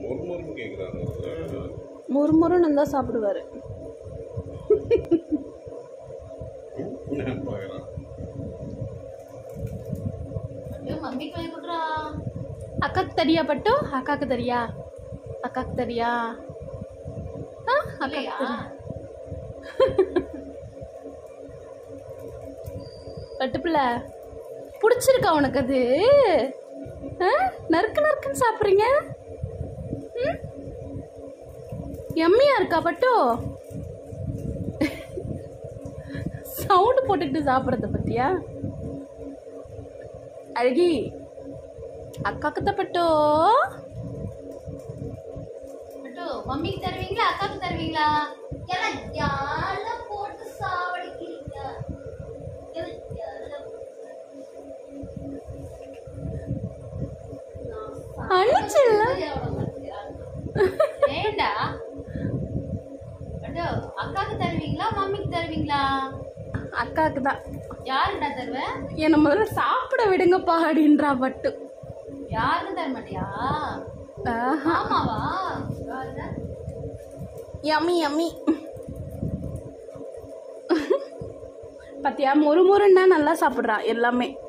மொறு மொறுன்னு கேட்குறாங்க முறுமுறுன்னு தான் சாப்பிடுவாரு நான் பார்க்குறேன் ஐயோ மம்மிக்கு வாங்கி கொடுறா அக்காக்கு தெரியா பட்டு அக்காக்கு தெரியா அக்காக்கு தெரியா ஆ அக்காக்கு இல்லையா தெரியா பட்டு பிள்ளை பிடிச்சிருக்கா உனக்கு அது ஆ? நறுக்கு நறுக்குன்னு சாப்பிட்றீங்க ம் எம்மியா இருக்கா பட்டு சவுண்டு போட்டுக்கிட்டு சாப்பிட்றத பத்தியா அழகி அக்காக்கு தான் பட்டோ அட்டோ மம்மிக்கு தருவீங்களா அக்காவுக்கு தருவீங்களா எல்லாம் ஜால போட்டு சாவடிக்கிறீங்க எல்லாம் ஜால அணிச்சில்ல ஏண்டா அட்டோ அக்காவுக்கு தருவீங்களா மம்மிக்கு தருவீங்களா அக்காக்கு தான் யாருடா தருவ என்னை முதல்ல சாப்பிட விடுங்கப்பா அப்படின்றா பட்டு யாருக்கும் தர மாட்டியா ஆஹா ஆமாவா யாருடா? யம்மி யம்மி பத்தியா மொறு மொறுன்னா நல்லா சாப்பிட்றா எல்லாமே